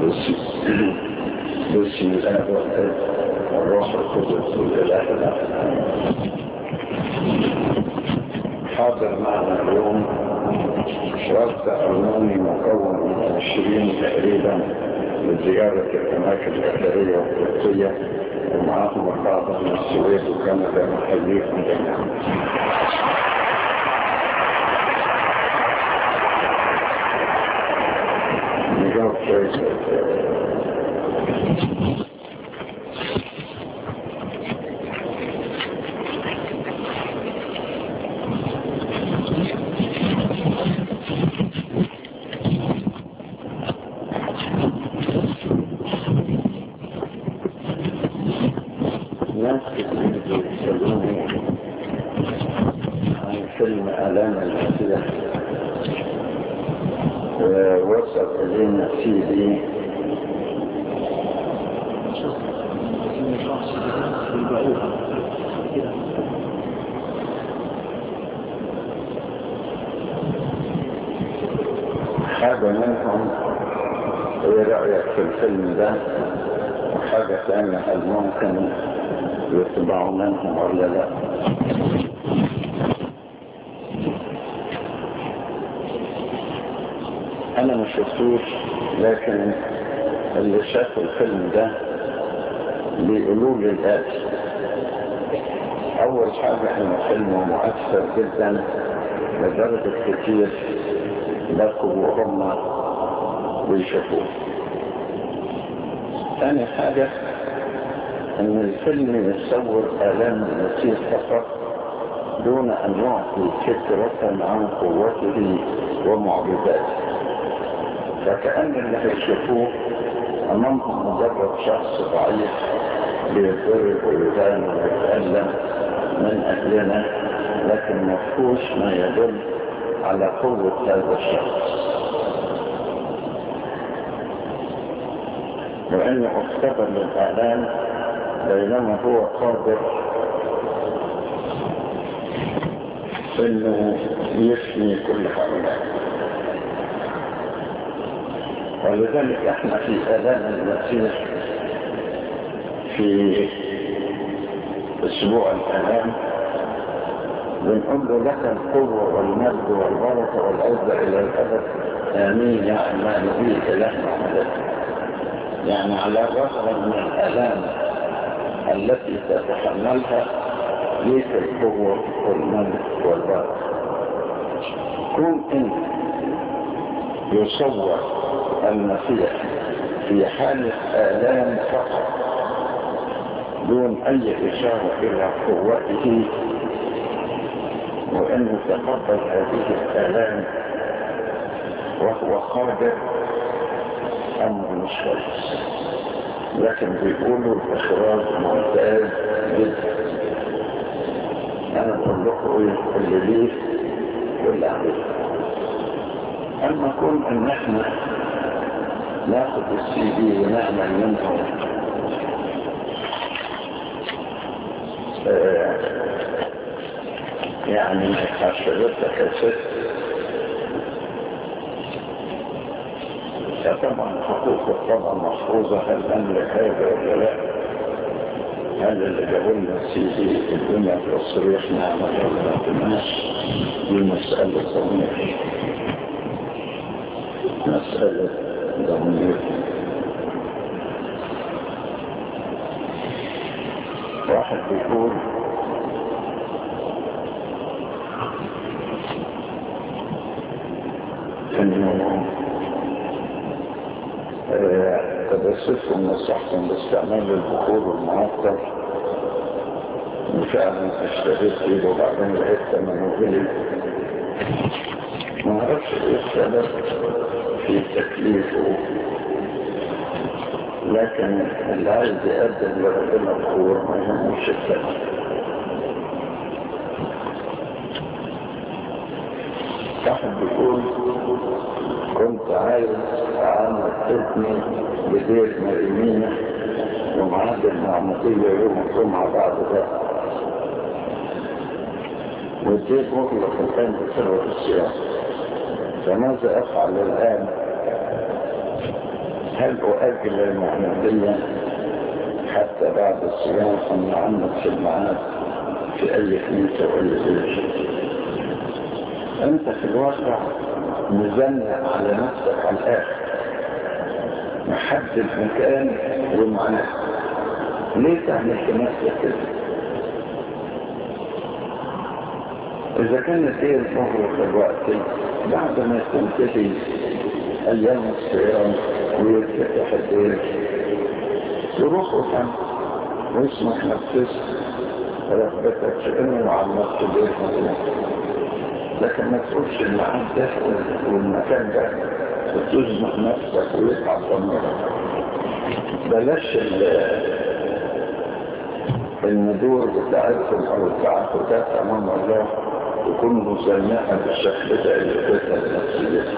بسم بسم الله والابن والروح القدس والاله الاخر حاضر معنا اليوم رد أرماني مكون من 20 تقريبا لزيارة الأماكن الأثرية والقدسية ومعاهم بعض من السويد وكندا محليكم جميعا نجاوب شوية ناس كتير بيسألوني عن فيلم آلام المسيح ووصل إلينا سي دي حاجة منهم ايه رأيك في الفيلم ده وحاجة تانية هل ممكن يتبعوا منهم ولا لا انا ما شفتوش لكن اللي شافوا الفيلم ده بيقولوا لي الاتي اول حاجة ان الفيلم مؤثر جدا لدرجة كتير بكوا وهم بيشوفوه ثاني حاجة ان الفيلم يصور الام المسيح فقط دون ان يعطي فكرة عن قوته ومعجزاته فكأن اللي هيشوفوه امامهم مجرد شخص ضعيف بيضرب ويبان ويتألم من اجلنا لكن مفهوش ما يدل على قوة هذا الشخص وانه اختبر للاعلام بينما هو قادر انه يفني كل هؤلاء ولذلك احنا في اذان المسيح في اسبوع الالام بنقول له لك القوة والمجد والبركة والعزة الى الابد امين يا امان بي الهنا وملكنا يعني على الرغم من الالام التي تتحملها ليس القوة والملك والبركة كون ان يصور المسيح في حالة آلام فقط دون أي إشارة إلى قوته وأنه تقبل هذه الآلام وهو قادر أمر مش كويس لكن بيقولوا الإخراج ممتاز جدا أنا بقول لكم إيه اللي ليه واللي عليه أما كون إن إحنا ناخد السي دي ونعمل منه آه يعني حشرتك كست طبعا حقوق طبعا محفوظة هل أملك هذا ولا لا هل اللي جابوا لنا السي دي في الدنيا تصريح نعمل ولا ما تناش دي مسألة ضمير مسألة ضمير واحد بيقول انه تبسطكم نصحكم باستعمال البخور والمعطر وفعلا اشتريت فيه وبعدين لقيت ثمنه غلي ما اعرفش ايه السبب في تكليفه لكن اللي عايز يقدم لربنا بخور ما يهمش الثمن واحد بيقول كنت عايز اعمل ابني بدير مريمينة ومعاد المعمودية يوم الجمعة بعد ده والدير مغلق الآن بسبب السياسة فماذا أفعل الآن هل هل أؤجل المعمودية حتى بعد الصيام أم نعمد في المعاد في أي كنيسة وأي بيت أنت في الواقع مزنق على نفسك على الآخر محدد مكان ومعناه ليه تعمل في نفسك كده إذا كانت هي الظهر في الوقت بعد ما تنتهي أيام الصيام ويتفتح الدين تروح وتعمل واسمح نفسك رغبتك في انه عملت بيت مطلوب لكن ما تقولش المعاد ده والمكان ده وتزنق نفسك ويتعب ضميرك بلاش الندور بتاعتكم او التعاقدات امام الله تكون مزنقه بالشكل ده اللي بيتها نفسيتها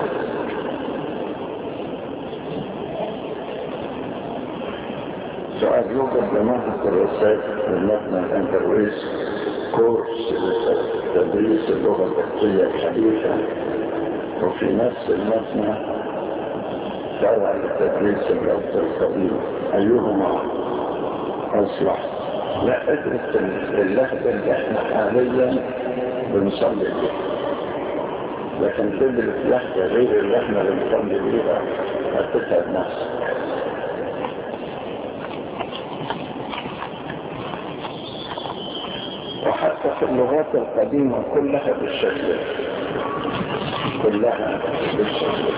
سؤال يوجد جماعة الرسائل للمبنى الانترويز كورس لتدريس اللغة القبطية الحديثة وفي نفس المبنى فرع لتدريس اللغة القديمة أيهما أصلح؟ لا ادرس اللهجة اللي احنا حاليا بنصلي بيها لكن تدرس لهجة غير اللي احنا بنصلي بيها هتتعب نفسك وحتى في اللغات القديمة كلها بالشكل كلها بالشكل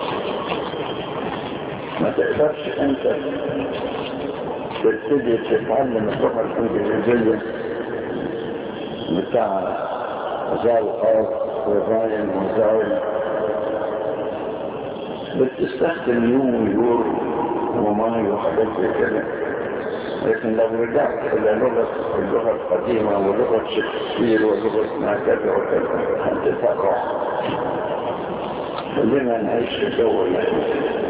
ما تقدرش انت تبتدي تتعلم اللغة الانجليزية بتاع زاو ارض وراين وزاو بتستخدم يو ويور وماي وحاجات زي كده لكن لو رجعت إلى لغة اللغة القديمة ولغة شكسبير ولغة ما كذا وكذا هتتقع خلينا نعيش في الجو اللي احنا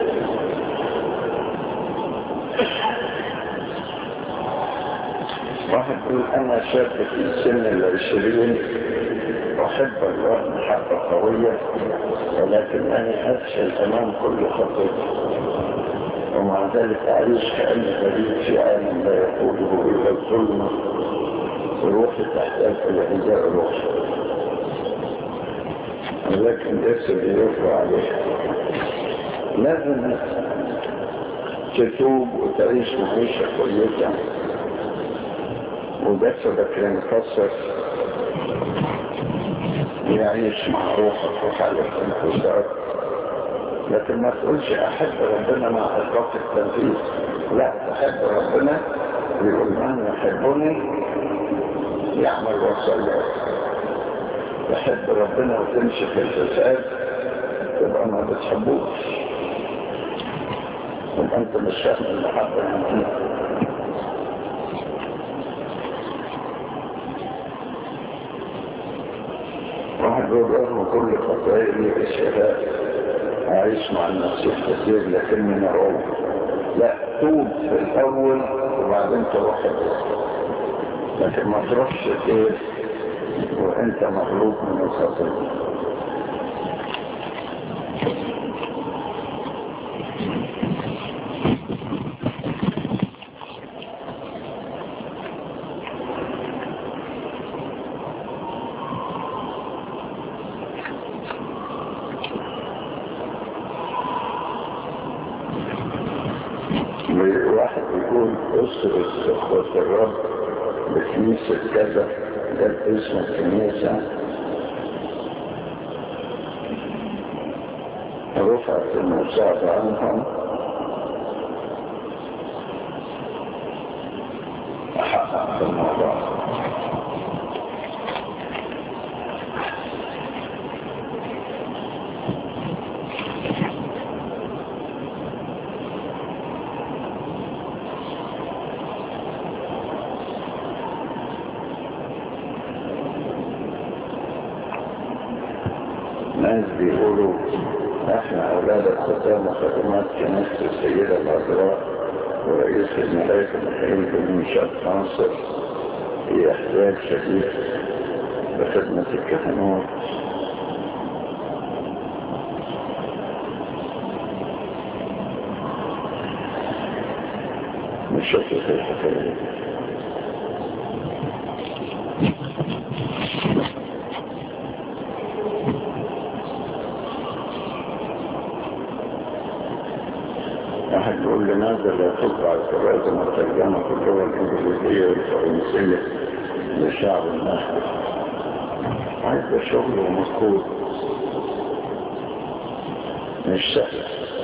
واحد يقول أنا شاب في سن العشرين أحب الله محبة قوية ولكنني أفشل أمام كل خطية ومع ذلك أعيش كأني غريب في عالم لا يقوله إلا الظلم وروحي تحتاج إلى إجاء روحي لكن اسم يرفع عليه لازم تتوب وتعيش معيشة كويسة وجسدك ينكسر يعيش مع روحك وحالك انكسار لكن ما تقولش احب ربنا مع اطلاق التنفيذ لا تحب ربنا يقول من يحبني يعمل وصلات تحب ربنا وتمشي في الفساد تبقى ما بتحبوش يبقى انت مش فاهم المحبة من واحد يقول رغم كل خطاياي الشهاء أعيش مع المسيح كثير لكني مرعوب لا توب في الأول وبعدين تروح لكن ما تروحش ايه وانت مغلوب من الخطية واحد يقول اسر اخوة الرب بكنيسة كذا ده اسم الكنيسة رفعت المساعدة عنهم أحقق في الموضوع ناس بيقولوا احنا اولاد الختام وخدمات كنيسة السيدة العذراء ورئيس الملائكة مخيم بن مشاد ناصر في احتياج شديد بخدمة الكهنوت نشوف في الحكاية واحد يقول لماذا لا تطبع الترجمة والترجمة في اللغة الإنجليزية والفرنسية للشعب الناحية عايز شغل ومذكور مش سهل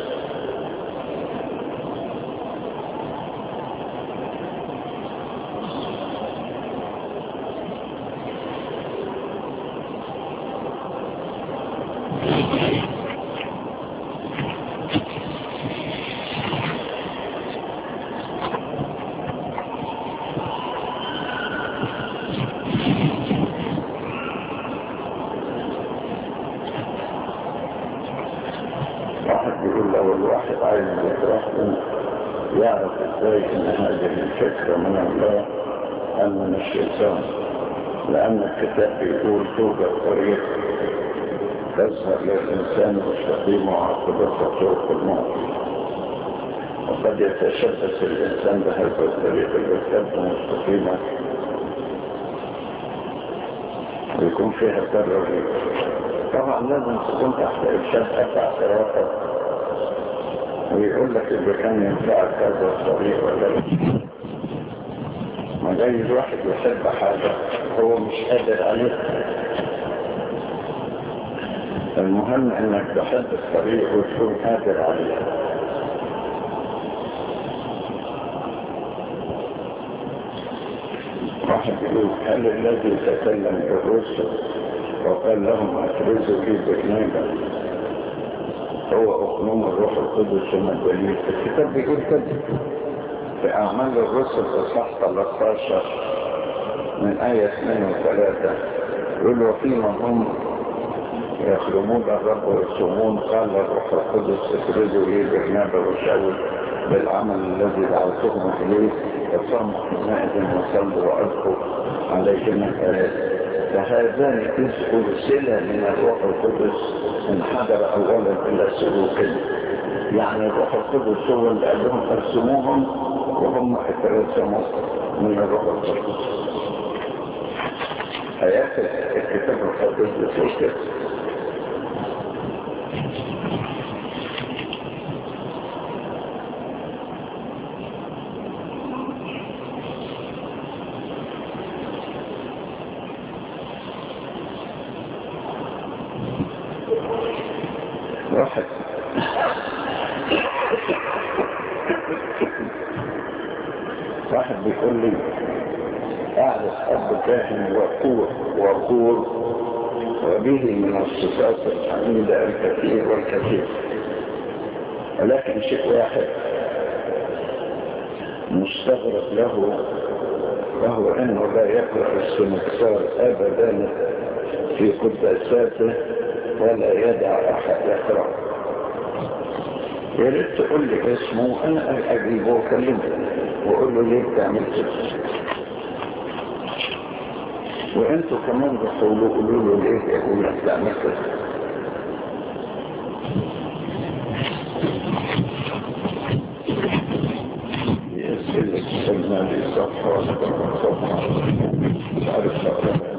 واحد بيقول لو الواحد عايز يترحم يعرف ازاي ان هذه الفكرة من الله ام من الشيطان لان الكتاب بيقول توجد طريق تظهر للانسان مستقيم وعاقبتها طرق الموت وقد يتشبث الانسان بهذا الطريق اللي تبدو مستقيمة ويكون فيها ضرر طبعا لازم تكون تحت ارشاد اعترافك ويقول لك اذا كان ينفعك هذا الطريق ولا لا ما جاي الواحد يحب حاجة هو مش قادر عليها المهم انك تحب الطريق وتكون قادر عليها واحد يقول هل الذي تكلم بالرسل وقال لهم افرزوا لي برنامج هو اقنوم الروح القدس من الدليل الكتاب بيقول كده في اعمال الرسل اصحاح 13 من آية 2 و 3 يقول وفيما هم يخدمون الرب ويصومون قال الروح القدس افرزوا لي برنامج وشاول بالعمل الذي دعوتهم اليه فصاموا حينئذ وصلوا والقوا عليهم الآيات فهذان إذ أرسل من الروح القدس انحدر أولا إلى سلوك يعني الروح القدس هو اللي قال لهم ارسموهم وهم اترسموا من الروح القدس آيات الكتاب القدس بتقول كده واحد واحد بيقول لي اعرف اب كاهن وقور وقور وبه من الصفات الحميدة الكثير والكثير ولكن شيء واحد مستغرب له وهو انه لا يقرأ السمكسار ابدا في قداساته ولا يدع احد يقرأ يا ريت تقول لي اسمه انا اجيبه واكلمه واقول له ليه بتعمل كده وانتوا كمان بتقولوا قولوا له ليه يقول لك بتعمل كده يسألك سلمى لي صفحة ولا صفحة مش عارف اقرأ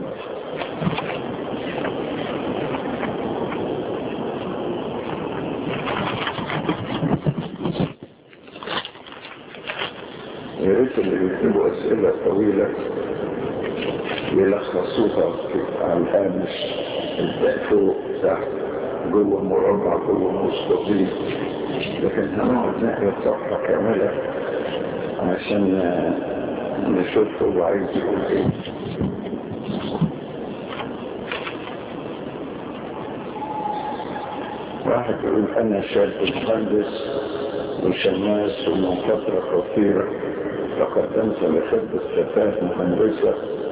يا ريت اللي بيكتبوا أسئلة طويلة يلخصوها في على الهامش فوق تحت جوه مربع جوه مستطيل لكن هنقعد نقرا صفحة كاملة عشان نشوف هو عايز يقول ايه واحد يقول انا شاب مهندس وشماس ومن فترة قصيرة فقدمت لخدمة فتاة مهندسة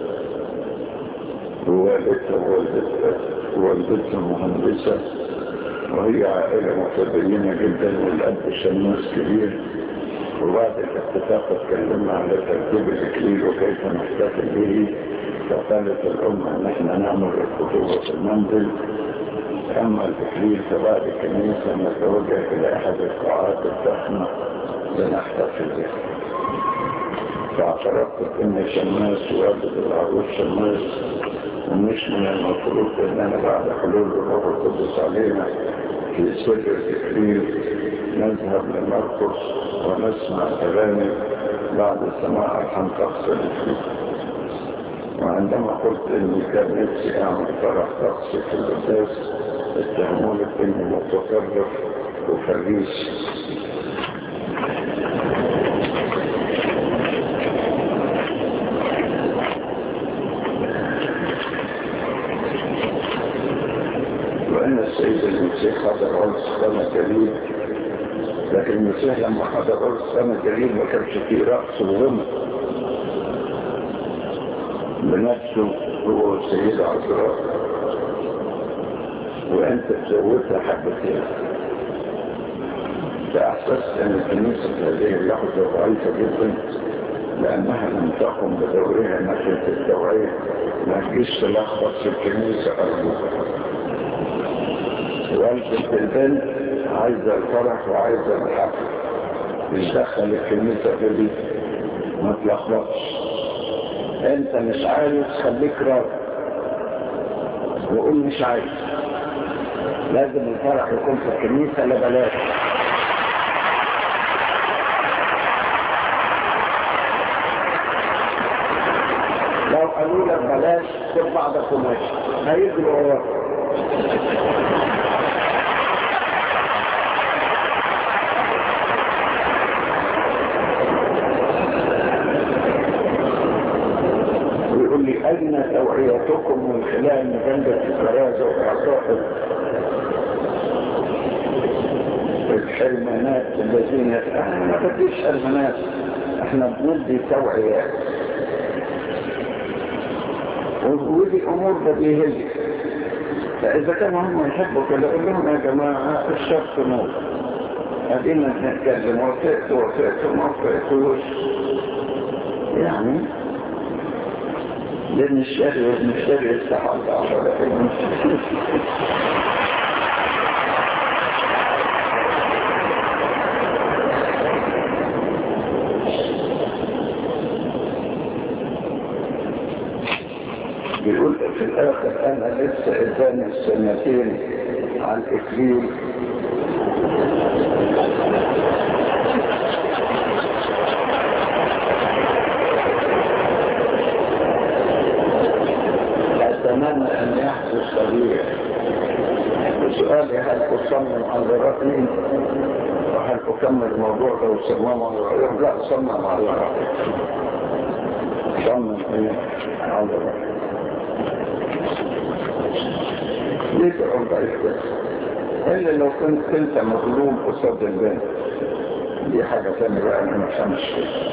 ووالدتها ووالدتها ووالدتها مهندسة وهي عائلة متدينة جدا والأب شماس كبير وبعد الاتفاق اتكلمنا على ترتيب الإكليل وكيف نحتفل به فقالت الأم إن احنا نعمل الخطوبة في المنزل أما الإكليل فبعد الكنيسة نتوجه إلى أحد القاعات الضخمة لنحتفل بها فاعترفت اني شماس والد العروس شماس ومش من المفروض ان انا بعد حلول الروح القدس علينا في سر التكليف نذهب لنرقص ونسمع اغاني بعد سماع الحمد تغسل الفيل وعندما قلت اني كان نفسي اعمل فرح تغسل في القداس اتهموني اني متطرف وفريس وان السيد المسيح حضر عرس سنة جليل لكن المسيح لما حضر عرس سنة جليل ما كانش فيه رقص وغنى بنفسه هو السيدة عذراء وانت تزودها حبتين فاحسست ان الكنيسة في هذه اللحظة ضعيفة جدا لانها لم تقم بدورها ناحية التوعية ما تجيش تلخبط في الكنيسة ارجوك والدة البنت عايزة الفرح وعايزة الحفل مش دخل الكنيسة في دي ما تلخبطش انت مش عايز خليك راضي وقول مش عايز لازم الفرح يكون في الكنيسة لا بلاش لو قالوا لك بلاش خد بعضك وماشي هيجروا وراك ويقول لي أين توعيتكم من خلال مجلة الكرازة وإعطاء الحرمانات الذين احنا ما بديش حرمانات احنا بندي توعيات ودي امور بديهية فاذا كانوا هم يحبوا كده اقول لهم يا جماعة الشرط نور ادينا نتكلم وفقت وفقت وما وفقتوش يعني لان الشر والمشتر يستحق على بيقول في الاخر انا لسه قدامي السنتين على الاكليل اتمنى ان يحدث تغيير وسؤالي هل اصمم على رايي وهل اكمل الموضوع ده وصمم على رايي لا صمم على رايي صمم على رايي ليه تقول ضعيف كده الا لو كنت انت مظلوم قصاد البنت دي حاجه ثانيه بقى انا ما فهمش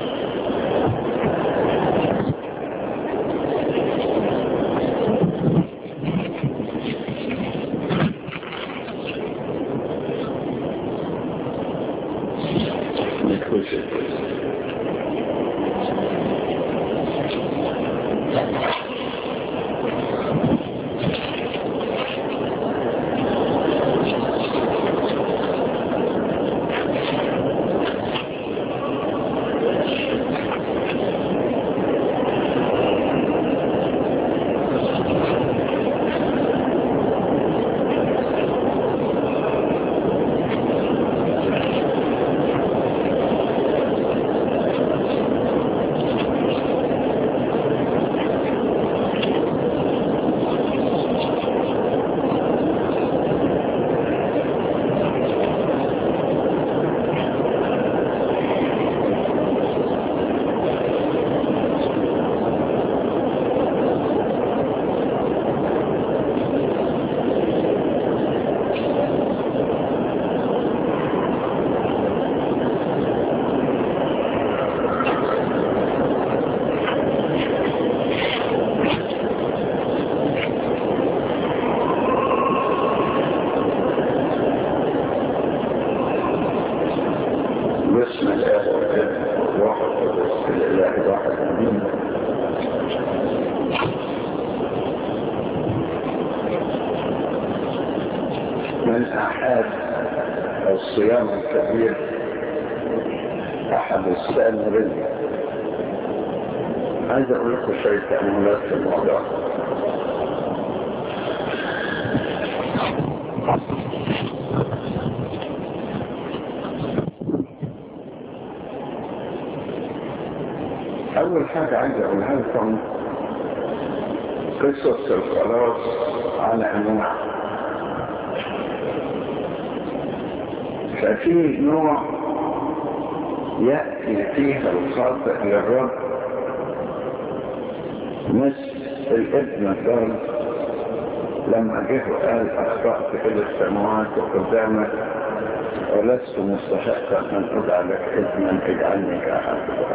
بسم الله والابن والروح القدس الاله واحد امين من احد الصيام الكبير احد السامرية عايز اقول لكم شوية تأملات في الموضوع أول حاجة عايز أقولها لكم قصص الخلاص على أنواع ففي نوع يأتي فيها الخاطئ للرب مثل الابن الضال لما جه وقال أخطأت إلى السماوات وقدامك ولست مستحقا أن أدعى لك إذنا اجعلني كأحد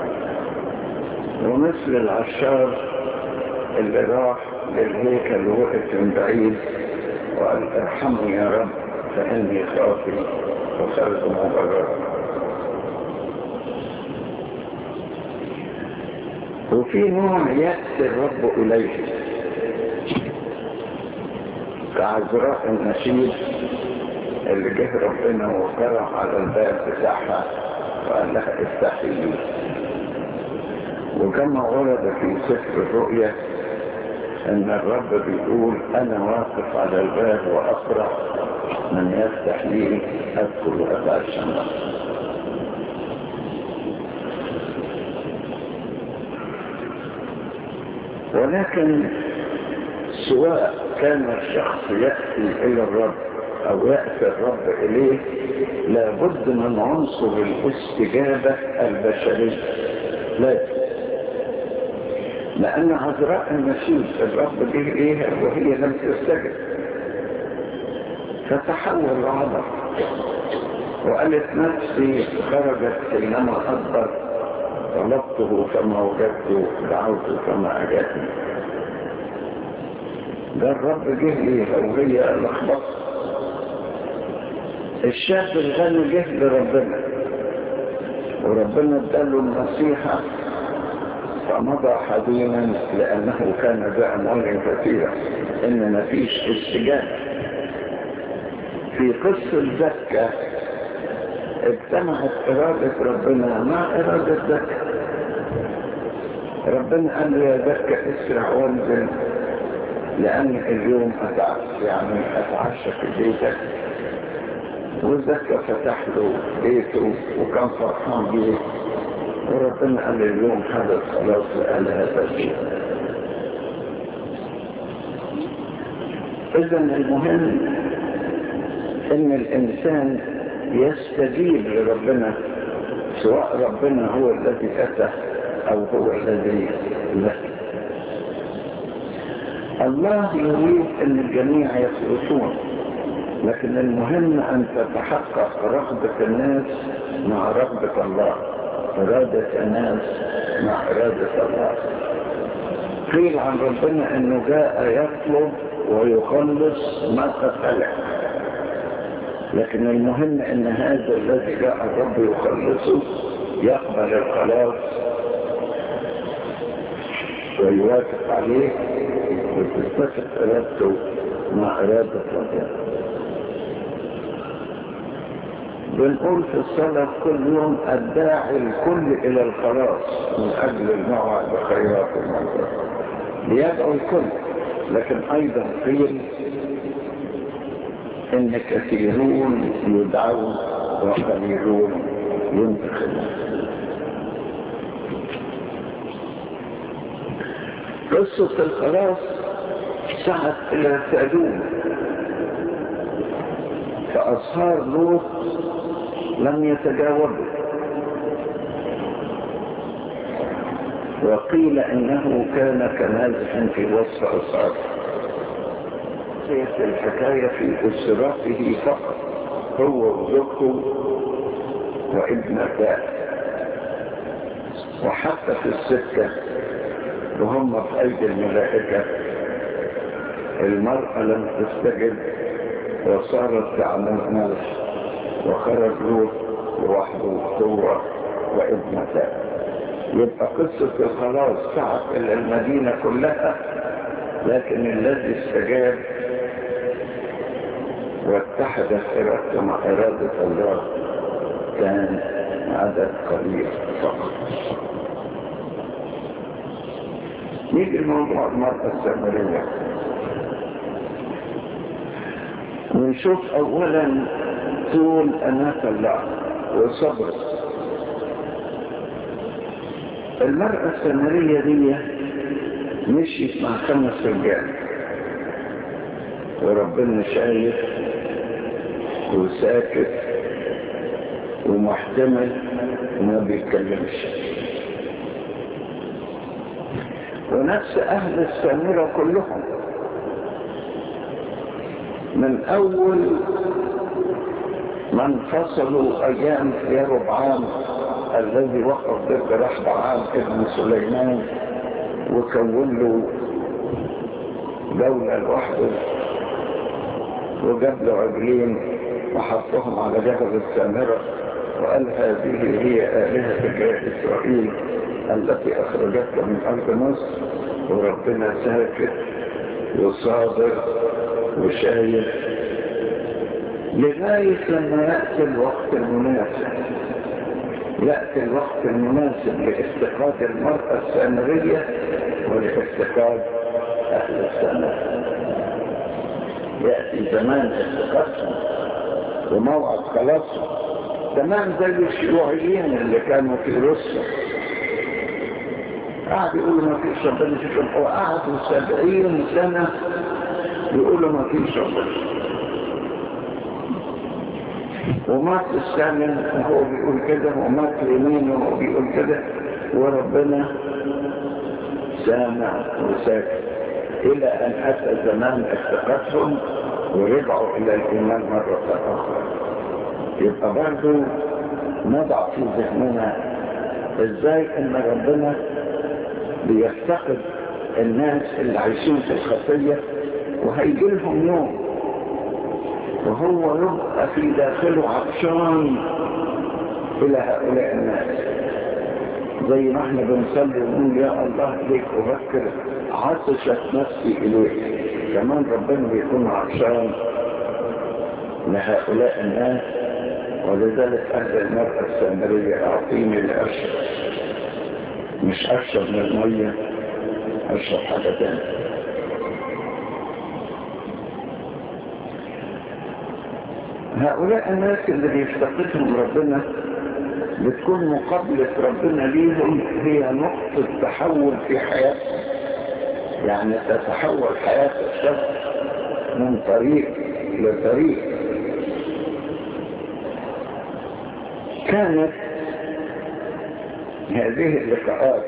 ومثل العشار اللي راح للهيكل وقف من بعيد وقال ارحمني يا رب فإني خاطي وخلق مبرر وفي نوع يأتي الرب إليه كعذراء النشيد اللي جه ربنا وقرأ على الباب بتاعها وقال لها افتحي لي وكما ورد في سفر الرؤيا ان الرب بيقول انا واقف على الباب واقرا من يفتح لي ادخل واتعشى معه ولكن سواء كان الشخص يأتي إلى الرب أو يأتي الرب إليه لابد من عنصر الاستجابة البشرية لازم لأن عذراء المسيح الرب جه إليها وهي لم تستجب فتحول العذر وقالت نفسي خرجت حينما أكبر طلبته فما وجدته دعوته فما أجابني ده الرب جه ليها وهي لخبطت الشاب الغني جه لربنا وربنا اداله النصيحة فمضى حزينا لأنه كان ذا أموال كثيرة إن مفيش استجابة في قصة زكا اجتمعت إرادة ربنا مع إرادة زكا ربنا قال له يا زكا اسرع وانزل لأن اليوم أتعشى يعني أتعشى في بيتك وزكا فتح له بيته وكان فرحان بيه وربنا قال اليوم حدث خلاص لقال هذا الشيء إذا المهم إن الإنسان يستجيب لربنا سواء ربنا هو الذي أتى أو هو الذي لا الله يريد أن الجميع يخلصون لكن المهم أن تتحقق رغبة الناس مع رغبة الله إرادة الناس مع إرادة الله قيل عن ربنا أنه جاء يطلب ويخلص ما قد خلق لكن المهم أن هذا الذي جاء الرب يخلصه يقبل الخلاص ويوافق عليه وتتفق إرادته مع إرادة ربنا بنقول في الصلاة كل يوم الداعي الكل إلى الخلاص من أجل الموعد بخيرات المنظر ليدعو الكل لكن أيضا قيل إن كثيرون يدعون وقليلون ينتخبون قصة الخلاص سعت إلى سألون فأصهار لوط لم يتجاوبوا وقيل انه كان كنازح في وصف اصحابه الحكاية في اسرته فقط هو وزوجته وابنته وحتى في الستة وهم في ايدي الملائكة المرأة لم تستجب وصارت تعمل ملح وخرج لوط لوحده هو وابنته يبقى قصة الخلاص سعت إلى المدينة كلها لكن الذي استجاب واتحدت إرادته مع إرادة الله كان عدد قليل فقط نيجي الموضوع المرأة السامرية ونشوف أولا طول أناة الله وصبر المرأة السامرية دي مشيت مع خمس رجال وربنا شايف وساكت ومحتمل وما بيتكلمش ونفس أهل السامرة كلهم من أول ما انفصلوا أيام يربعام الذي وقف ضد رحبعام ابن سليمان وكون له دولة لوحده وجاب له عجلين وحطهم على جبل السامرة وقال هذه هي آلهتك يا إسرائيل التي أخرجتك من أرض مصر وربنا ساكت وصابر وشايف لغاية لما يأتي الوقت المناسب يأتي الوقت المناسب لافتقاد المرأة السامرية ولافتقاد أهل السامرة يأتي زمان افتقادهم وموعد خلاصهم تمام زي الشيوعيين اللي كانوا في روسيا قعد يقولوا ما فيش ربنا شكرا وقعدوا سبعين سنة يقولوا ما فيش ربنا ومات الثامن وهو بيقول كده ومات اليمين وهو بيقول كده وربنا سامع وساكت إلى أن أتى زمان افتقدهم ورجعوا إلى الإيمان مرة أخرى يبقى برضه نضع في ذهننا ازاي ان ربنا بيفتقد الناس اللي عايشين في الخطية وهيجي لهم يوم وهو يبقى في داخله عطشان الى هؤلاء الناس زي ما احنا بنصلي ونقول يا الله ليك افكر عطشت نفسي اليك كمان ربنا بيكون عطشان لهؤلاء الناس ولذلك أهل المرأة السامرية أعطيني لأشرب مش أشرب من المية أشرب حاجة تانية هؤلاء الناس اللي بيفتقدهم ربنا بتكون مقابلة ربنا ليهم هي نقطة تحول في حياتهم يعني تتحول حياة الشخص من طريق لطريق كانت هذه اللقاءات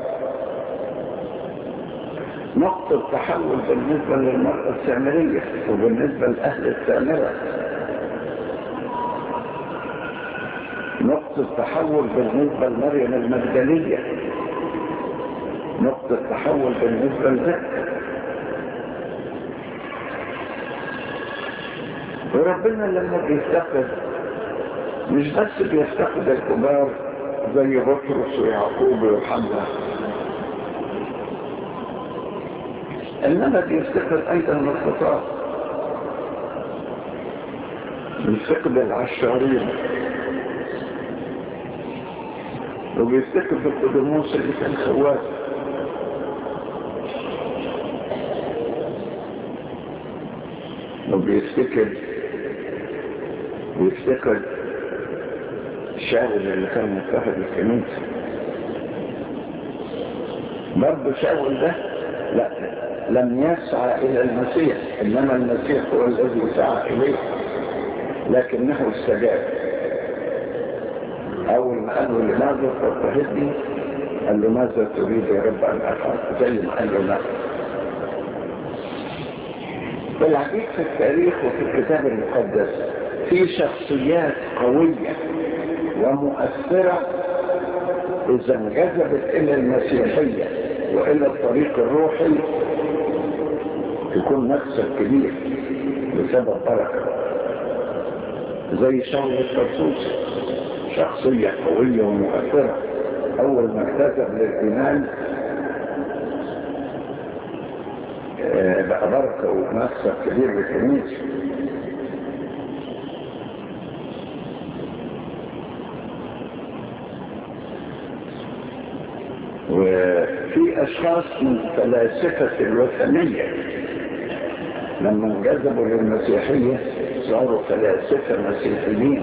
نقطة تحول بالنسبة للمرأة السامرية وبالنسبة لأهل السامرة نقطة تحول بالنسبة لمريم المجدلية نقطة تحول بالنسبة لذكر وربنا لما بيفتقد مش بس بيفتقد الكبار زي بطرس ويعقوب ويوحنا انما بيفتقد ايضا الخطاة بيفتقد العشارين وبيفتقد القدموس اللي كان خوات وبيفتكر بيفتقد شاول اللي كان متفق الكنيسة برضه شاول ده لا لم يسعى إلى المسيح إنما المسيح هو الذي سعى إليه لكنه استجاب أول ما قال له لماذا تضطهدني قال له ماذا تريد يا رب أن أفعل زي ما قال له لا بالعجيب في التاريخ وفي الكتاب المقدس في شخصيات قوية ومؤثرة إذا انجذبت إلى المسيحية وإلى الطريق الروحي يكون مكسب كبير بسبب بركة زي شاول الطرسوسي شخصية قوية ومؤثرة أول ما اكتسب للإيمان بقى بركة ومكسب كبير للكنيسة و في أشخاص من فلاسفة الوثنية لما انجذبوا للمسيحية صاروا فلاسفة مسيحيين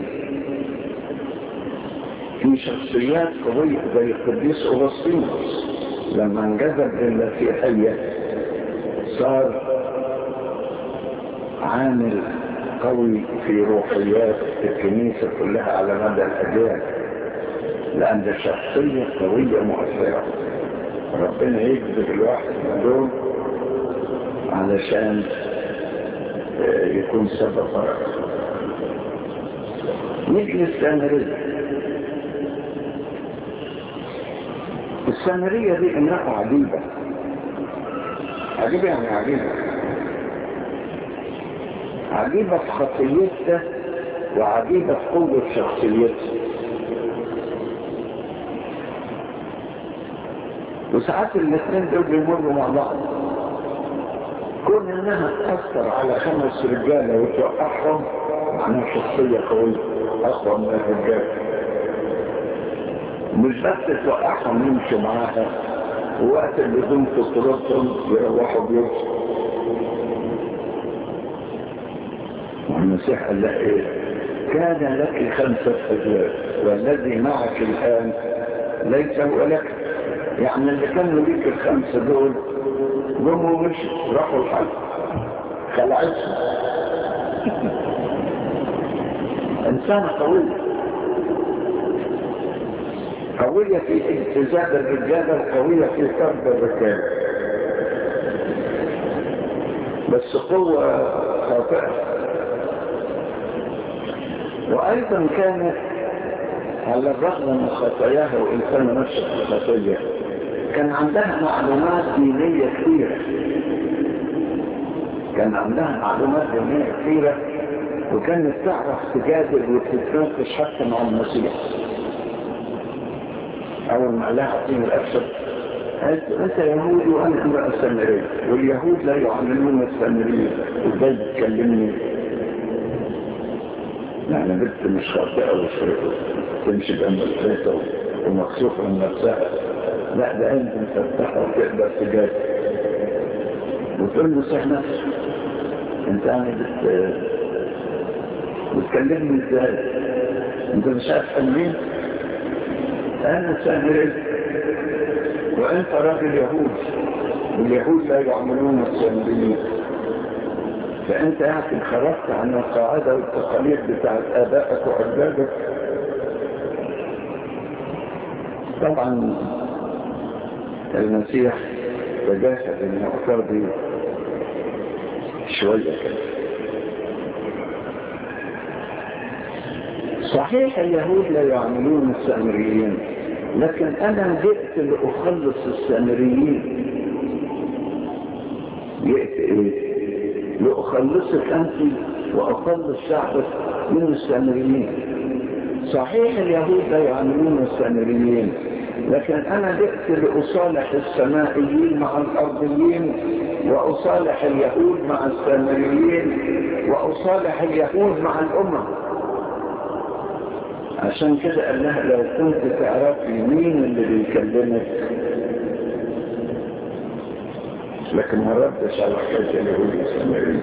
في شخصيات قوية زي القديس أغسطينوس لما انجذب للمسيحية صار عامل قوي في روحيات الكنيسة كلها على مدى الأجيال لأن ده شخصية قوية مؤثرة ربنا يجذب الواحد من دول علشان يكون سبب بركة نيجي للسامرية السامرية دي امرأة عجيبة عجيبة يعني عجيبة عجيبة في خطيتها وعجيبة في قوة شخصيتها وساعات الاثنين دول بيمروا مع بعض كون انها تأثر على خمس رجالة وتوقعهم معناها شخصية قوية اقوى من الرجال مش بس توقعهم يمشوا معاها ووقت اللزوم تطردهم يروحوا بيوتهم والمسيح قال لها ايه كان لك خمسة أزواج والذي معك الآن ليس هو لك يعني اللي كانوا ليك الخمسة دول قوموا ومشوا راحوا الحج خلعتهم إنسان قوي قوية في اجتذاب الرجالة قوية في طرد الرجال بس قوة خاطئة وأيضا كانت على الرغم من خطاياها وإنسان نفسه في خطاياها كان عندها معلومات دينية كثيرة كان عندها معلومات دينية كثيرة وكانت تعرف تجادل وتتناقش حتى مع المسيح أول ما لها عطين الأكثر قالت أنت يهودي وأنا امرأة سامرية واليهود لا يعلمون السامرية إزاي تكلمني لا أنا بنت مش خاطئة وشريطة تمشي بأمر الخيطة ومكسوفة من نفسها لا ده أنت مفتحة وتقدر تجاد وتقول له صح نفسك أنت يعني بت... بتكلمني إزاي أنت مش عارف مين أنا سامري وأنت راجل يهود واليهود لا يعملون السامريين فأنت يعني خرجت عن القاعدة والتقاليد بتاعت آبائك وأجدادك طبعا المسيح تجاهل النقطة دي شوية كده صحيح اليهود لا يعملون السامريين لكن أنا جئت لأخلص السامريين جئت إيه؟ لأخلصك أنت وأخلص شعبك من السامريين صحيح اليهود لا يعملون السامريين لكن أنا جئت لأصالح السمائيين مع الأرضيين وأصالح اليهود مع السامريين وأصالح اليهود مع الأمم عشان كده قال لها لو كنت تعرفي مين اللي بيكلمك لكن ما ردش على حكايه اليهود السامريين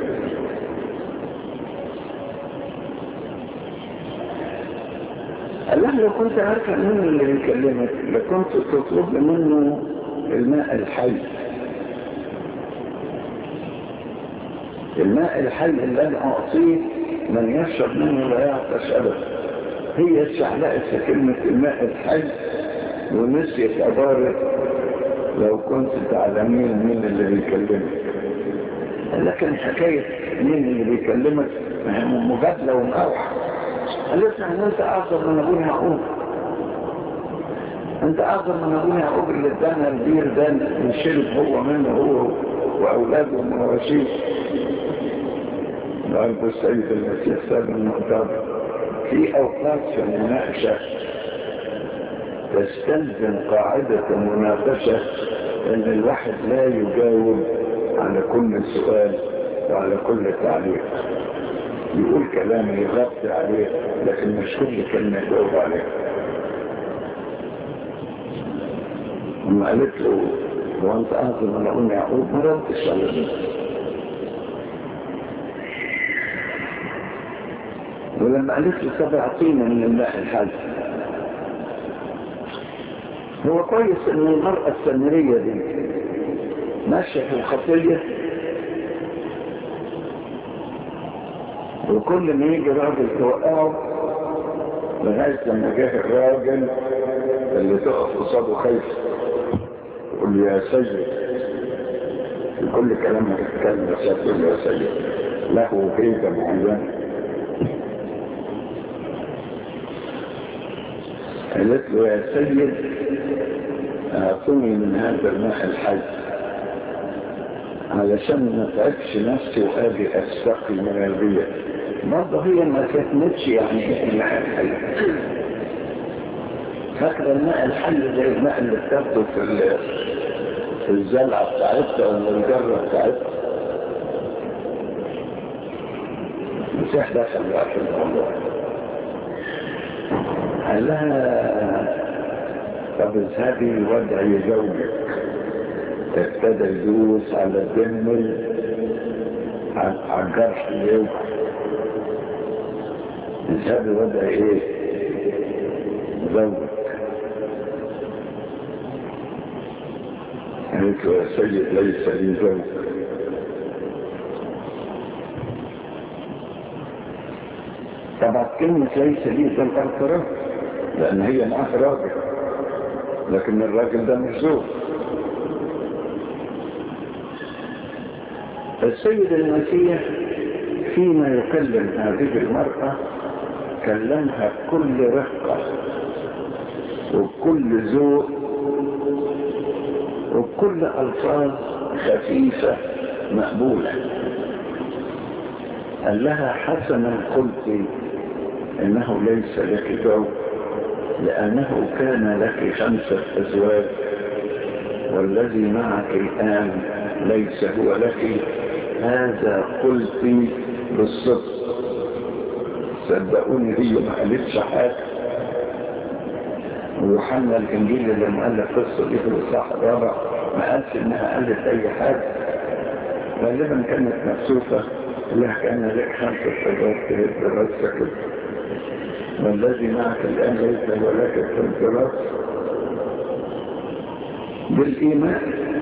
قال لها لو كنت عارفه مين اللي بيكلمك لكنت تطلب منه الماء الحي الماء الحي اللي انا اعطيه من يشرب منه لا يعطش ابدا هي استعلقت في كلمة الماء الحي ونسيت عبارة لو كنت تعلمين مين اللي بيكلمك لكن حكاية مين اللي بيكلمك مجادلة ومقاوحة قالت ان انت اعظم من ابونا يعقوب انت اعظم من ابونا يعقوب اللي ادانا البير ده نشرب هو منه هو واولاده ومواشيه لأرض السيد المسيح سابق المقدار في أوقات في المناقشة تستلزم قاعدة المناقشة أن الواحد لا يجاوب على كل سؤال وعلى كل تعليق يقول كلام يغطي عليه لكن مش كل كلمة يجاوب عليه لما قالت له وانت اعظم لأم يعقوب ما ردش على ده ولما قالت له سبع طينة من الماء الحاج هو كويس ان المرأة السامرية دي ماشية في الخطية وكل ما يجي راجل توقعه لغاية لما جه الراجل اللي تقف قصاده خايف يقول له يا سيد في كل كلام هتتكلم بس تقول له يا سيد له هيبة معينة قالت له يا سيد اعطني من هذا الماء الحي علشان ما تعبش نفسي واجي استقي من البيت برضه هي ما كتمتش يعني ايه الماء الحي فاكرة الماء الحي زي الماء اللي بتاخده في في الزلعة بتاعتها ولا الجرة بتاعتها مسيح دخل بقى في الموضوع قال لها طب اذهبي وادعي زوجك ابتدى يدوس على الدم على الجرح اليوم اذهبي وادعي ايه زوجك قالت له يا سيد ليس لي زوج طبعا كلمة ليس لي ده الاعتراف لأن هي معاه راجل لكن الراجل ده مش زوج السيد المسيح فيما يكلم هذه المرأة كلمها بكل رقة وبكل ذوق وبكل ألفاظ خفيفة مقبولة قال لها حسنا قلت إنه ليس لك زوج لأنه كان لك خمسة أزواج والذي معك الآن ليس هو لك هذا قلت بالصدق صدقوني هي ما قالتش حاجة ويوحنا الإنجيل اللي مؤلف قصة دي في الإصحاح الرابع ما قالش إنها قالت أي حاجة غالبا كانت مكسوفة لها كان لك خمسة أزواج تهد راسك كده والذي معك الآن ليس ولك في الدراسة بالإيمان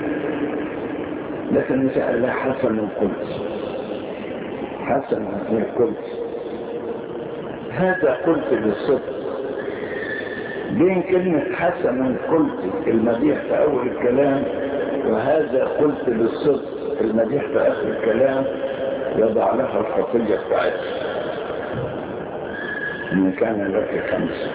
لكن سأل الله حسن القدس حسن القدس هذا قلت بالصدق بين كلمة حسن قلت المديح في أول الكلام وهذا قلت بالصدق المديح في آخر الكلام يضع لها الخطية بتاعتها إن كان لك خمسة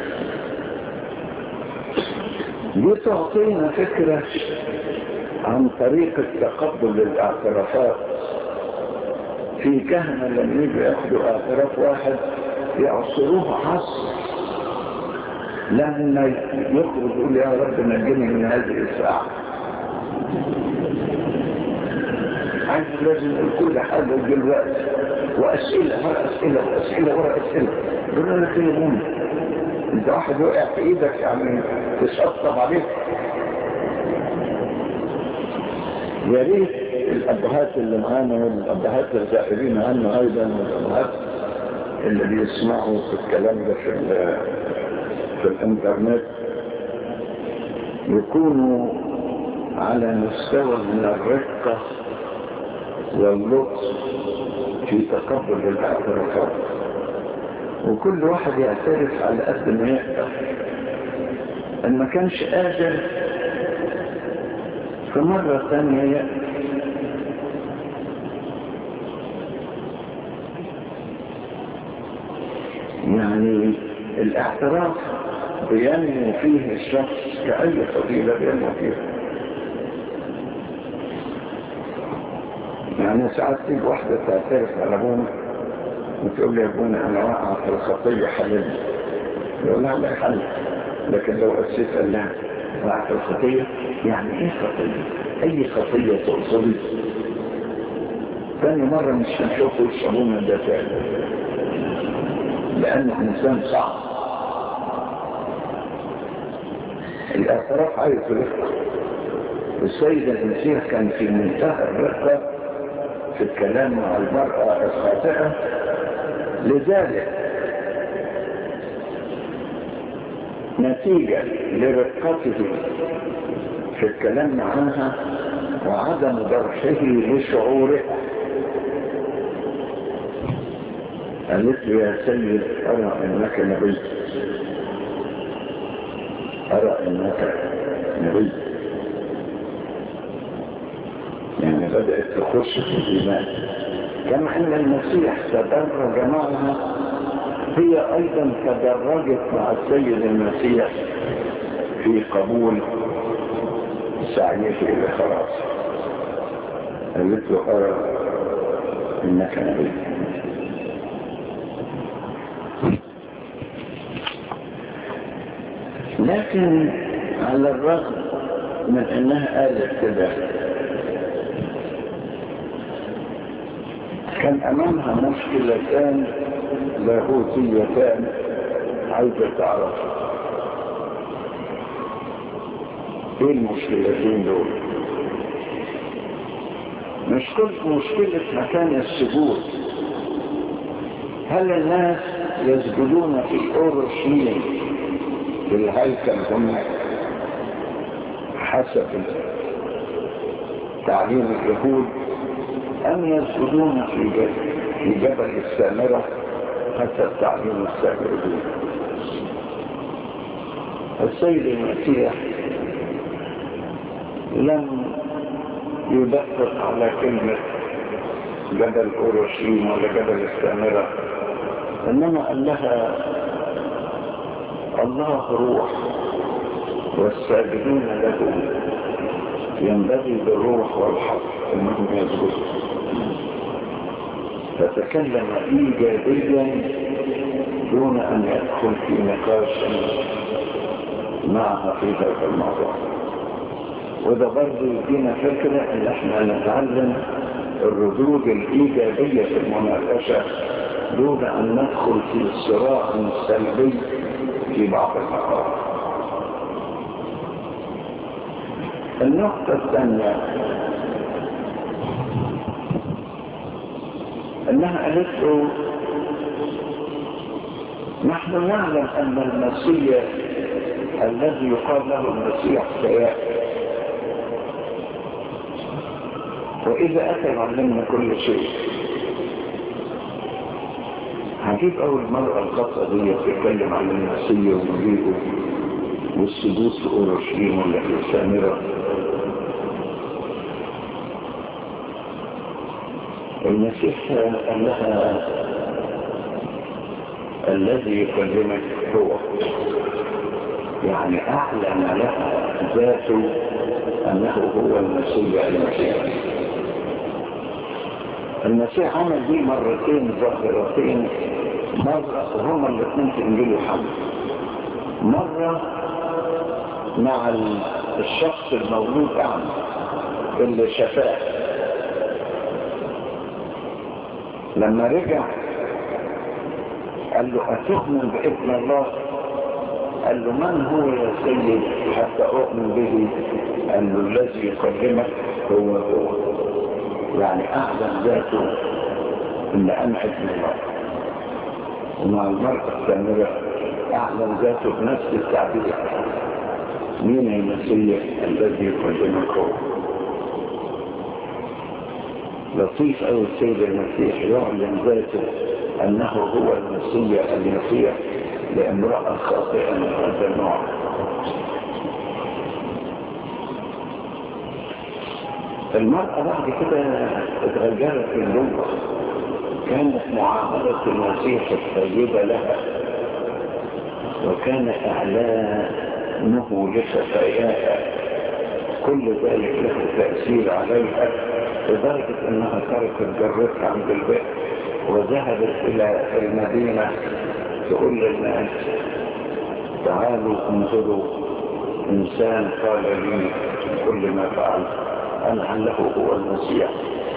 دي تعطينا فكرة عن طريقة تقبل الاعترافات في كهنة لما يجوا ياخدوا اعتراف واحد يعصروه عصر لما يخرج يقول يا رب نجني من هذه الساعة عايز لازم يقول كل حاجة دلوقتي وأسئلة ورا أسئلة وأسئلة ورا أسئلة يقول لك ايه مهم انت واحد وقع في ايدك يعني تشطب عليك يا ريت الابهات اللي معانا والابهات الزائرين عنا ايضا والابهات اللي بيسمعوا في الكلام ده في, في الانترنت يكونوا على مستوى من الرقة واللطف في تقبل الاعترافات وكل واحد يعترف على قد ما يقدر ان ما كانش قادر فمرة ثانية يأتي يعني الاعتراف بينمو فيه الشخص كأي فضيلة بينمو فيها يعني ساعات تيجي واحدة تعترف على ابونا وتقول لي يا ابونا انا واقع في الخطية حللني يقول لها لا حل لكن لو أسيت قال لها واقع في الخطية يعني ايه خطية اي خطية تقصدي ثاني مرة مش هنشوفه يشربون ده فعلا لأنه إنسان صعب الاعتراف عايز رفق السيد المسيح كان في منتهى الرقة في الكلام مع المرأة الخاطئة لذلك نتيجة لرقته في الكلام معها وعدم درحه لشعورها قالت له يا سيد أرى أنك نبي أرى أنك نبي يعني بدأت تخش في الإيمان كما أن المسيح تدرج معها هي أيضا تدرجت مع السيد المسيح في قبول سعيه إلى خلاص قالت له أرى إنك نبي لكن على الرغم من انها قالت كده كان امامها مشكلتان لاهوتيتان عايزة تعرف ايه المشكلتين دول مش كل مشكلة مكان السجود هل الناس يسجدون في اورشليم في الهيكل هم حسب تعليم اليهود أم يسجدون في جبل, في جبل السامرة حسب تعليم السامريين السيد المسيح لم يدقق على كلمة جبل أورشليم ولا جبل السامرة إنما قال لها الله روح والساجدون له ينبغي بالروح والحق انهم يسجدوا فتكلم ايجابيا دون ان يدخل في نقاش معها في هذا الموضوع وده برضه يدينا فكرة ان احنا نتعلم الردود الايجابية في المناقشة دون ان ندخل في صراع سلبي في بعض المقام النقطة الثانية انها قالت له نحن نعلم ان المسيح الذي يقال له المسيح سيأتي واذا اتى يعلمنا كل شيء عجيب أول مرة القصة دي بتتكلم عن المسيح ومجيئه والسجود في أورشليم ولا في السامرة المسيح قال لها الذي يكلمك هو يعني أعلن لها ذاته أنه هو المسيح المسيح المسيح عمل دي مرتين ظاهرتين مرة هما الاثنين في انجيل يوحنا مرة مع الشخص المولود اعمى اللي شفاه لما رجع قال له أتؤمن بابن الله قال له من هو يا سيد حتى أؤمن به قال له الذي يكلمك هو هو يعني أعلم ذاته إن أنا ابن الله ومع المرأة الثانية أعلم ذاته بنفس التعبير مين المسيح الذي يكلمك هو لطيف أو السيد المسيح يعلن ذاته أنه هو المسيح المسيح لامرأة خاطئة من هذا النوع المرأة بعد كده اتغيرت اللغة كانت معاملة المسيح الطيبة لها وكان إعلانه لخفاياها كل ذلك له تأثير عليها لدرجة أنها تركت جرتها عند البيت وذهبت إلى المدينة تقول للناس تعالوا انظروا إنسان قال لي كل ما فعلت أنا أنه هو المسيح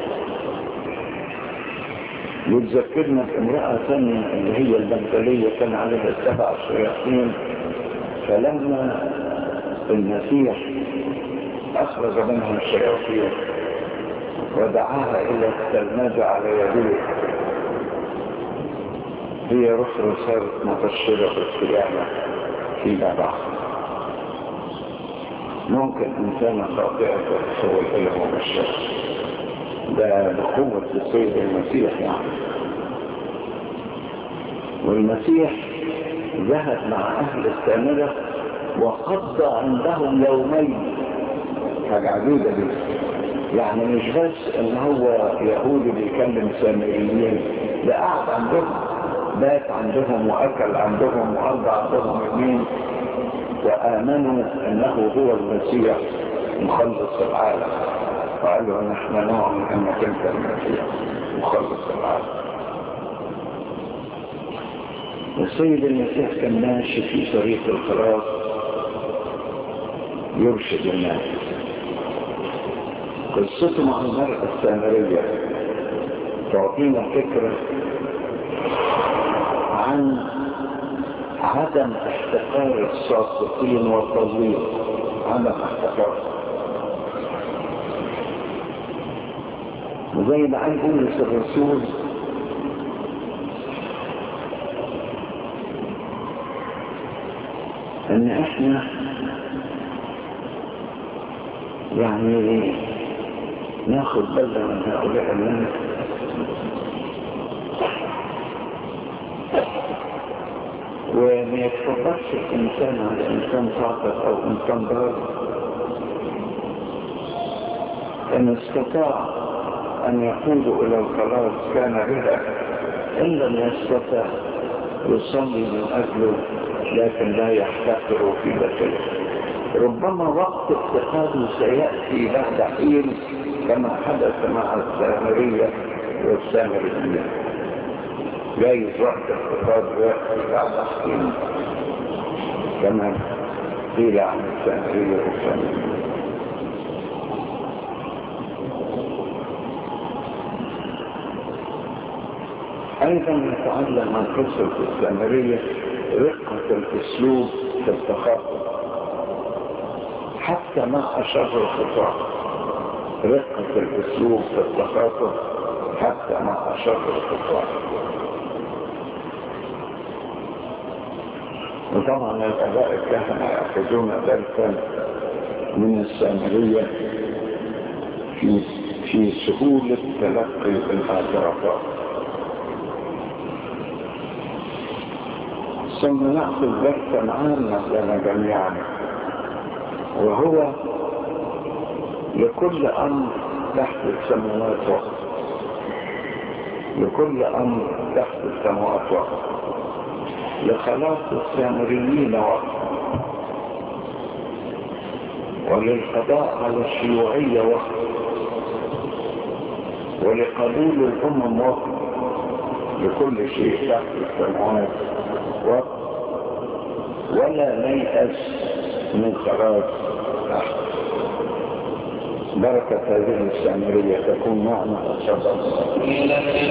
يتذكرنا بامرأة ثانية اللي هي البنتلية كان عليها سبع شياطين فلما المسيح أخرج منهم الشياطين ودعاها إلى التلمذة على يديه هي روح رسالة مبشرة بالقيامة فيما بعد ممكن إنسان خاطئة تتحول إلى مبشرة ده بقوة السيد المسيح يعني والمسيح ذهب مع أهل السامرة وقضى عندهم يومين حاجة عجيبة دي يعني مش بس ان هو يهودي بيكلم سامريين ده قعد عندهم بات عندهم واكل عندهم وقضى عندهم يومين وامنوا انه هو المسيح مخلص العالم وقالوا نحن نؤمن انك انت المسيح مخلص العالم السيد المسيح كان ماشي في طريق الخلاص يرشد الناس قصته مع المرأة السامرية تعطينا فكرة عن عدم احتقار الساقطين والتضليل عدم احتقار وزي ما قال بولس الرسول ان احنا يعني ناخد بالنا من هؤلاء الناس وما يتفضلش الإنسان على إنسان صاطر أو إنسان ضار إن استطاع أن يقود إلى الخلاص كان بها إن لم يستطع يصلي من أجله لكن لا يحتقر في داخله ربما وقت افتقاده سيأتي بعد حين كما حدث مع السامرية والسامرية جايز وقت افتقاد يأتي بعد حين كما قيل عن السامرية والسامرية أيضا نتعلم عن قصة السامرية رقة الأسلوب في التخاطب حتى مع شر الخطاب رقة الأسلوب في التخاطب حتى مع شر الخطاب وطبعا الآباء الكهنة يأخذون درسا من السامرية في في سهولة تلقي الاعترافات ثم نأخذ درسا عاما لنا جميعا وهو لكل أمر تحت السماوات وقت لكل أمر تحت السماوات وقت لخلاص السامريين وقت وللقضاء على الشيوعية وقت ولقبول الأمم وقت لكل شيء تحت السماوات وقت ولا نيأس من خلاص تحت بركة هذه السامرية تكون معنا أشهد